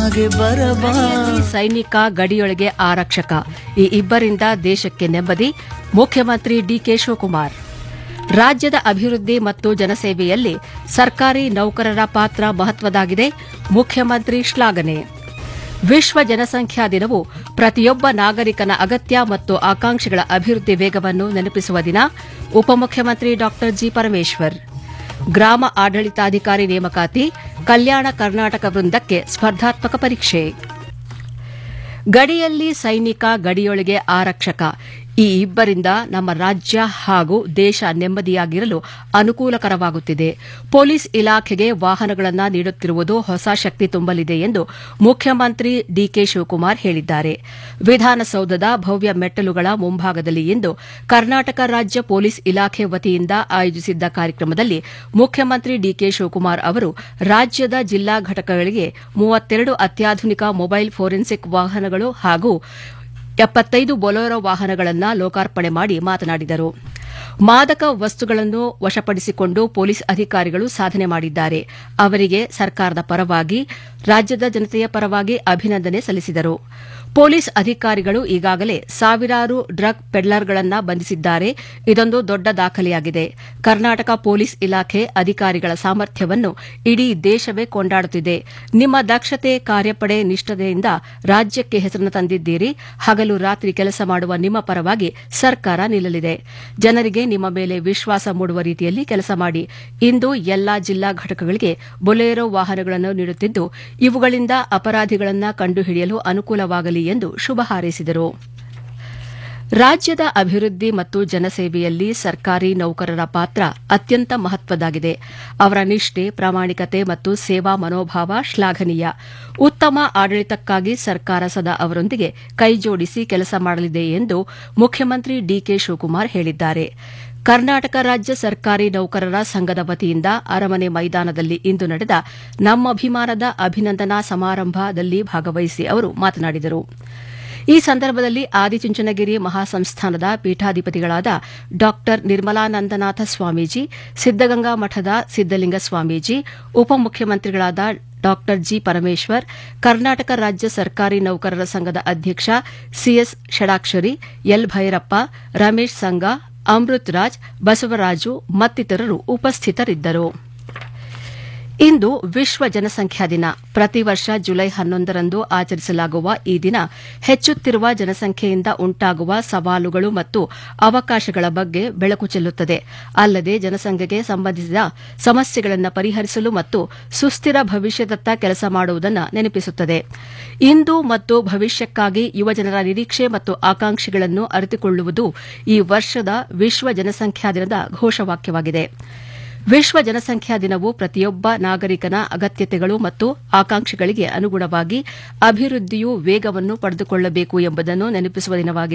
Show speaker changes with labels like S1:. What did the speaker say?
S1: ಹಾಗೆ ಬರಬಾ
S2: ಗಡಿಯಲ್ಲಿ ಸೈನಿಕ ಗಡಿಯೊಳಗೆ ಆರಕ್ಷಕ ಈ ಇಬ್ಬರಿಂದ ದೇಶಕ್ಕೆ ನೆಮ್ಮದಿ ಮುಖ್ಯಮಂತ್ರಿ ಡಿಕೆ ಶಿವಕುಮಾರ್ ರಾಜ್ಯದ ಅಭಿವೃದ್ಧಿ ಮತ್ತು ಜನಸೇವೆಯಲ್ಲಿ ಸರ್ಕಾರಿ ನೌಕರರ ಪಾತ್ರ ಮಹತ್ವದಾಗಿದೆ ಮುಖ್ಯಮಂತ್ರಿ ಶ್ಲಾಘನೆ ವಿಶ್ವ ಜನಸಂಖ್ಯಾ ದಿನವು ಪ್ರತಿಯೊಬ್ಬ ನಾಗರಿಕನ ಅಗತ್ಯ ಮತ್ತು ಆಕಾಂಕ್ಷೆಗಳ ಅಭಿವೃದ್ಧಿ ವೇಗವನ್ನು ನೆನಪಿಸುವ ದಿನ ಉಪಮುಖ್ಯಮಂತ್ರಿ ಡಾ ಜಿ ಪರಮೇಶ್ವರ್ ಗ್ರಾಮ ಆಡಳಿತಾಧಿಕಾರಿ ನೇಮಕಾತಿ ಕಲ್ಯಾಣ ಕರ್ನಾಟಕ ವೃಂದಕ್ಕೆ ಸ್ಪರ್ಧಾತ್ಮಕ ಪರೀಕ್ಷೆ ಗಡಿಯಲ್ಲಿ ಸೈನಿಕ ಗಡಿಯೊಳಗೆ ಆರಕ್ಷಕ ಈ ಇಬ್ಬರಿಂದ ನಮ್ಮ ರಾಜ್ಯ ಹಾಗೂ ದೇಶ ನೆಮ್ಮದಿಯಾಗಿರಲು ಅನುಕೂಲಕರವಾಗುತ್ತಿದೆ ಪೊಲೀಸ್ ಇಲಾಖೆಗೆ ವಾಹನಗಳನ್ನು ನೀಡುತ್ತಿರುವುದು ಹೊಸ ಶಕ್ತಿ ತುಂಬಲಿದೆ ಎಂದು ಮುಖ್ಯಮಂತ್ರಿ ಡಿಕೆ ಶಿವಕುಮಾರ್ ಹೇಳಿದ್ದಾರೆ ವಿಧಾನಸೌಧದ ಭವ್ಯ ಮೆಟ್ಟಲುಗಳ ಮುಂಭಾಗದಲ್ಲಿ ಇಂದು ಕರ್ನಾಟಕ ರಾಜ್ಯ ಪೊಲೀಸ್ ಇಲಾಖೆ ವತಿಯಿಂದ ಆಯೋಜಿಸಿದ್ದ ಕಾರ್ಯಕ್ರಮದಲ್ಲಿ ಮುಖ್ಯಮಂತ್ರಿ ಡಿಕೆ ಶಿವಕುಮಾರ್ ಅವರು ರಾಜ್ಯದ ಜಿಲ್ಲಾ ಘಟಕಗಳಿಗೆ ಮೂವತ್ತೆರಡು ಅತ್ಯಾಧುನಿಕ ಮೊಬೈಲ್ ಫೋರೆನ್ಸಿಕ್ ವಾಹನಗಳು ಹಾಗೂ ಎಪ್ಪತ್ತೈದು ಬೊಲೊರೋ ವಾಹನಗಳನ್ನು ಲೋಕಾರ್ಪಣೆ ಮಾಡಿ ಮಾತನಾಡಿದರು ಮಾದಕ ವಸ್ತುಗಳನ್ನು ವಶಪಡಿಸಿಕೊಂಡು ಪೊಲೀಸ್ ಅಧಿಕಾರಿಗಳು ಸಾಧನೆ ಮಾಡಿದ್ದಾರೆ ಅವರಿಗೆ ಸರ್ಕಾರದ ಪರವಾಗಿ ರಾಜ್ಯದ ಜನತೆಯ ಪರವಾಗಿ ಅಭಿನಂದನೆ ಸಲ್ಲಿಸಿದರು ಪೊಲೀಸ್ ಅಧಿಕಾರಿಗಳು ಈಗಾಗಲೇ ಸಾವಿರಾರು ಡ್ರಗ್ ಪೆಡ್ಲರ್ಗಳನ್ನು ಬಂಧಿಸಿದ್ದಾರೆ ಇದೊಂದು ದೊಡ್ಡ ದಾಖಲೆಯಾಗಿದೆ ಕರ್ನಾಟಕ ಪೊಲೀಸ್ ಇಲಾಖೆ ಅಧಿಕಾರಿಗಳ ಸಾಮರ್ಥ್ಯವನ್ನು ಇಡೀ ದೇಶವೇ ಕೊಂಡಾಡುತ್ತಿದೆ ನಿಮ್ಮ ದಕ್ಷತೆ ಕಾರ್ಯಪಡೆ ನಿಷ್ಠತೆಯಿಂದ ರಾಜ್ಯಕ್ಕೆ ಹೆಸರನ್ನು ತಂದಿದ್ದೀರಿ ಹಗಲು ರಾತ್ರಿ ಕೆಲಸ ಮಾಡುವ ನಿಮ್ಮ ಪರವಾಗಿ ಸರ್ಕಾರ ನಿಲ್ಲಲಿದೆ ಜನರಿಗೆ ನಿಮ್ಮ ಮೇಲೆ ವಿಶ್ವಾಸ ಮೂಡುವ ರೀತಿಯಲ್ಲಿ ಕೆಲಸ ಮಾಡಿ ಇಂದು ಎಲ್ಲಾ ಜಿಲ್ಲಾ ಘಟಕಗಳಿಗೆ ಬೊಲೇರೋ ವಾಹನಗಳನ್ನು ನೀಡುತ್ತಿದ್ದು ಇವುಗಳಿಂದ ಅಪರಾಧಿಗಳನ್ನು ಕಂಡುಹಿಡಿಯಲು ಅನುಕೂಲವಾಗಲಿ ಎಂದು ಶುಭ ಹಾರೈಸಿದರು ರಾಜ್ಯದ ಅಭಿವೃದ್ಧಿ ಮತ್ತು ಜನಸೇವೆಯಲ್ಲಿ ಸರ್ಕಾರಿ ನೌಕರರ ಪಾತ್ರ ಅತ್ಯಂತ ಮಹತ್ವದಾಗಿದೆ ಅವರ ನಿಷ್ಠೆ ಪ್ರಾಮಾಣಿಕತೆ ಮತ್ತು ಸೇವಾ ಮನೋಭಾವ ಶ್ಲಾಘನೀಯ ಉತ್ತಮ ಆಡಳಿತಕ್ಕಾಗಿ ಸರ್ಕಾರ ಸದಾ ಅವರೊಂದಿಗೆ ಕೈಜೋಡಿಸಿ ಕೆಲಸ ಮಾಡಲಿದೆ ಎಂದು ಮುಖ್ಯಮಂತ್ರಿ ಡಿಕೆ ಶಿವಕುಮಾರ್ ಹೇಳಿದ್ದಾರೆ ಕರ್ನಾಟಕ ರಾಜ್ಯ ಸರ್ಕಾರಿ ನೌಕರರ ಸಂಘದ ವತಿಯಿಂದ ಅರಮನೆ ಮೈದಾನದಲ್ಲಿ ಇಂದು ನಡೆದ ನಮ್ಮಭಿಮಾನದ ಅಭಿನಂದನಾ ಸಮಾರಂಭದಲ್ಲಿ ಭಾಗವಹಿಸಿ ಅವರು ಮಾತನಾಡಿದರು ಈ ಸಂದರ್ಭದಲ್ಲಿ ಆದಿಚುಂಚನಗಿರಿ ಮಹಾಸಂಸ್ಥಾನದ ಪೀಠಾಧಿಪತಿಗಳಾದ ಡಾ ನಿರ್ಮಲಾನಂದನಾಥ ಸ್ವಾಮೀಜಿ ಸಿದ್ದಗಂಗಾ ಮಠದ ಸಿದ್ದಲಿಂಗ ಸ್ವಾಮೀಜಿ ಉಪಮುಖ್ಯಮಂತ್ರಿಗಳಾದ ಡಾ ಜಿ ಪರಮೇಶ್ವರ್ ಕರ್ನಾಟಕ ರಾಜ್ಯ ಸರ್ಕಾರಿ ನೌಕರರ ಸಂಘದ ಅಧ್ಯಕ್ಷ ಸಿಎಸ್ ಷಡಾಕ್ಷರಿ ಎಲ್ ಭೈರಪ್ಪ ರಮೇಶ್ ಸಂಗ ಅಮೃತ್ ರಾಜ್ ಬಸವರಾಜು ಮತ್ತಿತರರು ಉಪಸ್ಥಿತರಿದ್ದರು ಇಂದು ವಿಶ್ವ ಜನಸಂಖ್ಯಾ ದಿನ ಪ್ರತಿ ವರ್ಷ ಜುಲೈ ಹನ್ನೊಂದರಂದು ಆಚರಿಸಲಾಗುವ ಈ ದಿನ ಹೆಚ್ಚುತ್ತಿರುವ ಜನಸಂಖ್ಯೆಯಿಂದ ಉಂಟಾಗುವ ಸವಾಲುಗಳು ಮತ್ತು ಅವಕಾಶಗಳ ಬಗ್ಗೆ ಬೆಳಕು ಚೆಲ್ಲುತ್ತದೆ ಅಲ್ಲದೆ ಜನಸಂಖ್ಯೆಗೆ ಸಂಬಂಧಿಸಿದ ಸಮಸ್ಯೆಗಳನ್ನು ಪರಿಹರಿಸಲು ಮತ್ತು ಸುಸ್ಥಿರ ಭವಿಷ್ಯದತ್ತ ಕೆಲಸ ಮಾಡುವುದನ್ನು ನೆನಪಿಸುತ್ತದೆ ಇಂದು ಮತ್ತು ಭವಿಷ್ಯಕ್ಕಾಗಿ ಯುವಜನರ ನಿರೀಕ್ಷೆ ಮತ್ತು ಆಕಾಂಕ್ಷೆಗಳನ್ನು ಅರಿತುಕೊಳ್ಳುವುದು ಈ ವರ್ಷದ ವಿಶ್ವ ಜನಸಂಖ್ಯಾ ದಿನದ ಘೋಷವಾಕ್ಯವಾಗಿದೆ ವಿಶ್ವ ಜನಸಂಖ್ಯಾ ದಿನವು ಪ್ರತಿಯೊಬ್ಬ ನಾಗರಿಕನ ಅಗತ್ಯತೆಗಳು ಮತ್ತು ಆಕಾಂಕ್ಷೆಗಳಿಗೆ ಅನುಗುಣವಾಗಿ ಅಭಿವೃದ್ಧಿಯು ವೇಗವನ್ನು ಪಡೆದುಕೊಳ್ಳಬೇಕು ಎಂಬುದನ್ನು ನೆನಪಿಸುವ ದಿನವಾಗಿದೆ